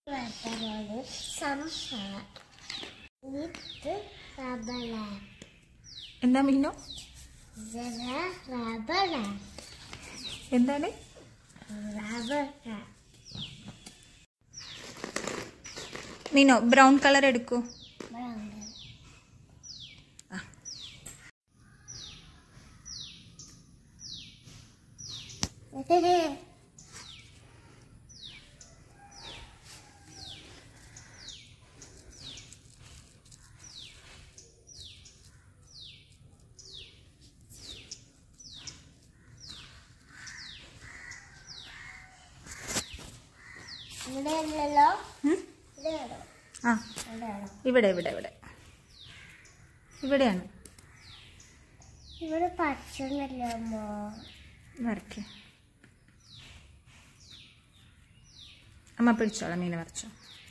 Watermelon, sunflower, with rubber lamp. എന്താ Meenu Zara rubber lamp. എന്താണ് Rubber lamp. Meenu brown colour എടുക്കൂ Brown. ആ. ഇവിടെ അല്ലല്ലോ ഉം? ഇവിടെയാണോ ആ ഇവിടെയാണോ ഇവിടെ ഇവിടെ ഇവിടെ ഇവിടെയാണ് ഇവിടെ പച്ചന്നല്ലേ അമ്മ വരയ്ക്ക് അമ്മ പിടിച്ചോളാം മീൻ വരച്ചോ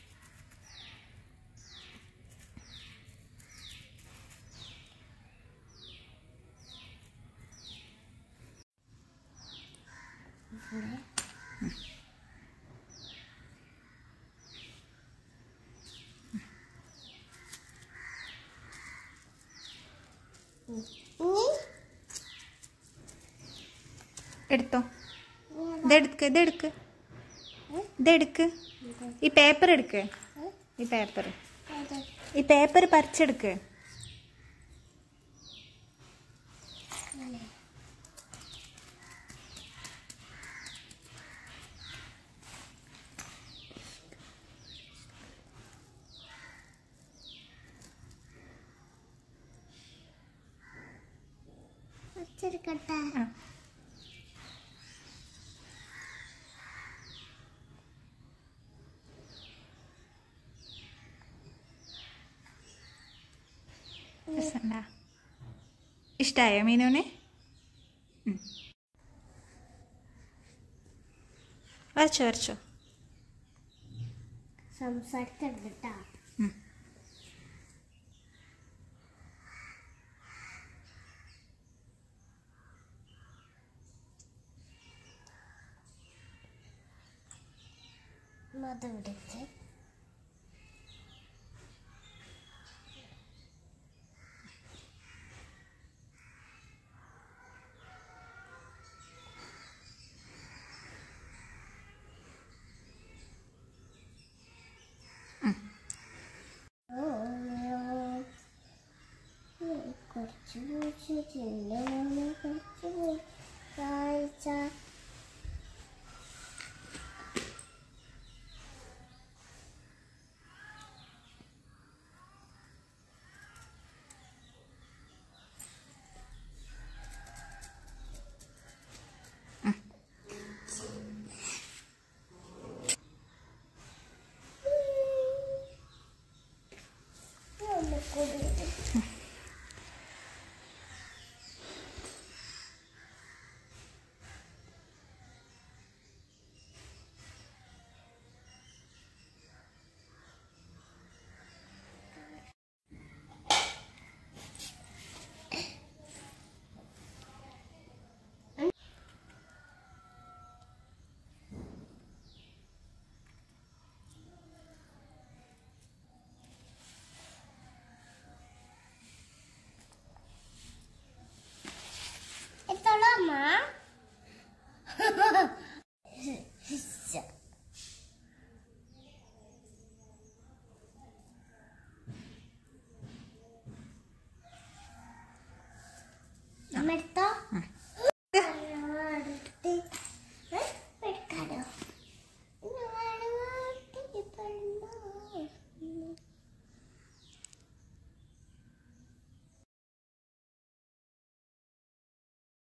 ഇനി എടുത്തോ ഇതെടുക്ക് ഇതെടുക്ക് ഇതെടുക്ക് ഈ പേപ്പർ എടുക്ക് ഈ പേപ്പർ അത് ഈ പേപ്പർ പറിച്ചെടുക്ക് പച്ചെടുക്കട്ടെ ആ. രസമുണ്ടാ? ഇഷ്ടായോ മീനുവിന് ഉം. വരച്ചോ വരച്ചോ സംസാരിക്കണ്ട കേട്ടാ ഉം. മത പിടിച്ച് കുറച്ച് കുറച്ച് ചിന്ന കുറച്ച് കാഴ്ച